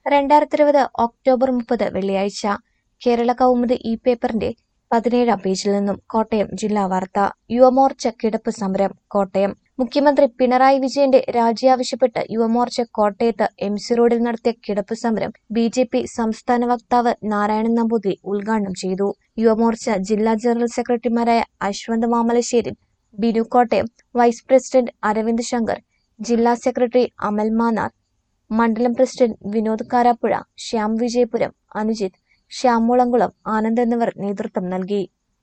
രണ്ടായിരത്തി ഇരുപത് ഒക്ടോബർ മുപ്പത് വെള്ളിയാഴ്ച കേരള കൗമുദി ഇ പേപ്പറിന്റെ പതിനേഴാം പേജിൽ നിന്നും കോട്ടയം ജില്ലാ വാർത്ത യുവമോർച്ച കിടപ്പ് സമരം കോട്ടയം മുഖ്യമന്ത്രി പിണറായി വിജയന്റെ രാജി ആവശ്യപ്പെട്ട് യുവമോർച്ച കോട്ടയത്ത് എം സി റോഡിൽ നടത്തിയ കിടപ്പ് സമരം ബി ജെ പി സംസ്ഥാന വക്താവ് നാരായണൻ നമ്പൂതിരി ഉദ്ഘാടനം ചെയ്തു യുവമോർച്ച ജില്ലാ ജനറൽ സെക്രട്ടറിമാരായ അശ്വന്ത് മാമലശ്ശേരി ബിനു കോട്ടയം വൈസ് പ്രസിഡന്റ് അരവിന്ദ് ശങ്കർ ജില്ലാ സെക്രട്ടറി അമൽ മാന്നാർ മണ്ഡലം പ്രസിഡന്റ് വിനോദ് കാരാപ്പുഴ ശ്യാം വിജയപുരം അനുജിത്ത് ശ്യാമുളംകുളം ആനന്ദ് എന്നിവർ നേതൃത്വം നൽകി